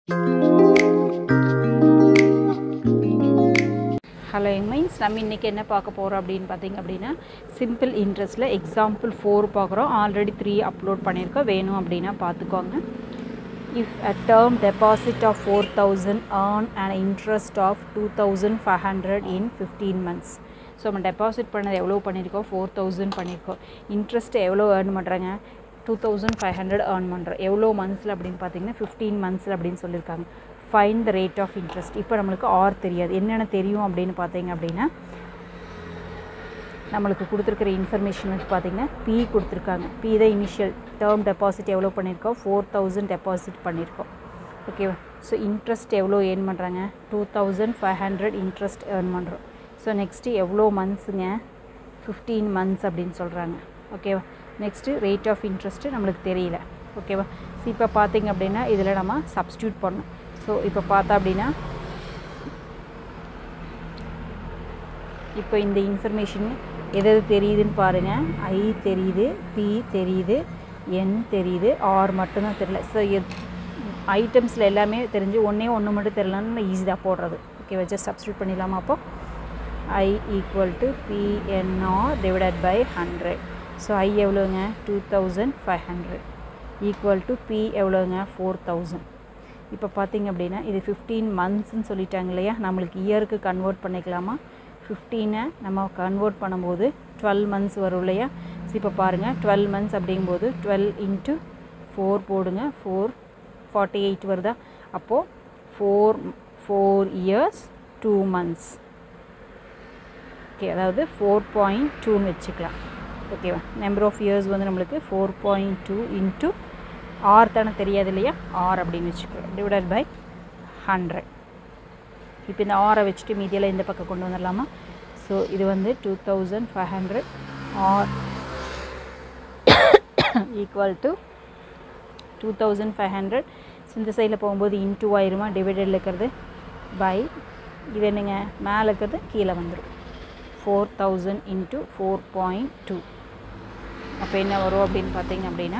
hello means நம்ம இன்றைக்கி என்ன பார்க்க போகிறோம் அப்படின்னு பார்த்தீங்க அப்படின்னா சிம்பிள் இன்ட்ரெஸ்ட்டில் எக்ஸாம்பிள் ஃபோர் பார்க்குறோம் ஆல்ரெடி த்ரீ அப்லோட் பண்ணியிருக்கோம் வேணும் அப்படின்னா பார்த்துக்கோங்க if a term deposit of four thousand earn and interest of two thousand five hundred in fifteen months so நம்ம டெபாசிட் பண்ணது எவ்வளோ பண்ணியிருக்கோம் ஃபோர் தௌசண்ட் பண்ணியிருக்கோம் இன்ட்ரெஸ்ட் எவ்வளோ ஏர்ன் பண்ணுறாங்க two thousand five hundred earn பண்ணுறோம் எவ்வளோ மந்த்ஸில் அப்படின்னு பார்த்தீங்கன்னா ஃபிஃப்டீன் மந்த்ஸில் அப்படின்னு சொல்லியிருக்காங்க find the rate of interest இப்போ நம்மளுக்கு ஆர் தெரியாது என்னென்ன தெரியும் அப்படின்னு பார்த்தீங்க அப்படின்னா நம்மளுக்கு கொடுத்துருக்கிற இன்ஃபர்மேஷன் வந்து பார்த்திங்கன்னா பி கொடுத்துருக்காங்க பி தான் இனிஷியல் டேர்ம் டெபாசிட் எவ்வளோ பண்ணியிருக்கோம் ஃபோர் தௌசண்ட் டெபாசிட் பண்ணியிருக்கோம் ஓகேவா ஸோ இன்ட்ரெஸ்ட் எவ்வளோ ஏர்ன் பண்ணுறாங்க two thousand five hundred interest earn பண்ணுறோம் ஸோ நெக்ஸ்ட்டு எவ்வளோ மந்த்ஸுங்க ஃபிஃப்டீன் மந்த்ஸ் அப்படின்னு சொல்கிறாங்க ஓகேவா நெக்ஸ்ட்டு ரேட் ஆஃப் இன்ட்ரெஸ்ட்டு நம்மளுக்கு தெரியல ஓகேவா ஸோ இப்போ பார்த்தீங்க அப்படின்னா இதில் நம்ம சப்ஸ்டியூட் பண்ணணும் ஸோ இப்போ பார்த்தா அப்படின்னா இப்போ இந்த இன்ஃபர்மேஷன் எது எது தெரியுதுன்னு பாருங்கள் ஐ தெரியுது பி தெரியுது என் தெரியுது ஆர் மட்டும்தான் தெரியல ஸோ ஐட்டம்ஸில் எல்லாமே தெரிஞ்சு ஒன்றே ஒன்று மட்டும் தெரியலன்னு ஈஸி தான் போடுறது ஓகே வச்சு சப்ஸ்டியூட் பண்ணிடலாமா அப்போ I equal to PNR divided by hundred so I எவ்வளோங்க two thousand five hundred equal to P எவ்வளோங்க ஃபோர் தௌசண்ட் இப்போ பார்த்தீங்க அப்படின்னா இது ஃபிஃப்டீன் மந்த்ஸ்ன்னு சொல்லிட்டாங்க இல்லையா நம்மளுக்கு இயருக்கு கன்வெர்ட் பண்ணிக்கலாமா ஃபிஃப்டீனை நம்ம கன்வெர்ட் பண்ணும்போது டுவெல் மந்த்ஸ் வரும் இல்லையா இப்போ பாருங்கள் டுவெல் மந்த்ஸ் அப்படிங்கும்போது டுவெல் இன்ட்டு ஃபோர் போடுங்க ஃபோர் ஃபார்ட்டி எயிட் வருதா அப்போது four four years two months okay அதாவது ஃபோர் பாயிண்ட் டூன்னு வச்சுக்கலாம் ஓகேவா நம்பர் ஆஃப் இயர்ஸ் வந்து நம்மளுக்கு four point two into R தானே தெரியாது இல்லையா ஆர் அப்படின்னு வச்சுக்கலாம் டிவைடட் பை ஹண்ட்ரட் இப்போ இந்த ஆரை வச்சுட்டு மீதியெல்லாம் இந்த பக்கம் கொண்டு வந்துடலாமா ஸோ இது வந்து two thousand five hundred R equal to two thousand five hundred இந்த சைடில் போகும்போது இன்டூ ஆயிருமா டிவைடடில் இருக்கிறது பை இது என்னங்க மேலே இருக்கிறது கீழே வந்துடும் four thousand into four point two அப்போ என்ன வரும் அப்படின்னு பார்த்தீங்க அப்படின்னா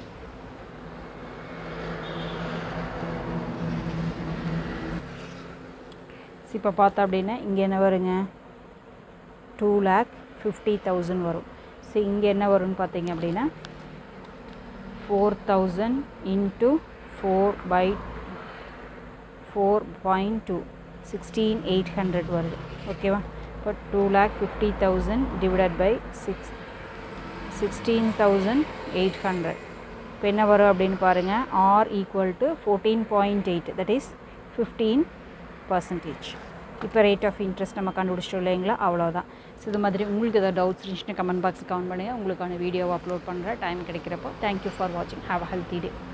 இப்போ பார்த்தா அப்படின்னா இங்கே என்ன வருங்க டூ லேக் ஃபிஃப்டி தௌசண்ட் வரும் ஸோ இங்கே என்ன வரும்னு பார்த்தீங்க அப்படின்னா four thousand into four by four point two sixteen eight hundred வருது ஓகேவா இப்போ two lakh fifty thousand divided by six sixteen thousand eight hundred இப்போ என்ன வரும் அப்படின்னு பாருங்கள் R equal to fourteen point eight that is fifteen percentage இப்போ rate of interest நம்ம கண்டுபிடிச்சிட்டோம் இல்லைங்களா அவ்வளோதான் ஸோ இது மாதிரி உங்களுக்கு ஏதாவது டவுட்ஸ் இருந்துச்சுன்னா கமெண்ட் பாக்ஸ் கமெண்ட் பண்ணுங்கள் உங்களுக்கான வீடியோவை அப்லோட் பண்ணுறேன் டைம் கிடைக்கிறப்போ தேங்க்யூ ஃபார் வாட்சிங் ஹாவ் அ ஹெல்த்தி டே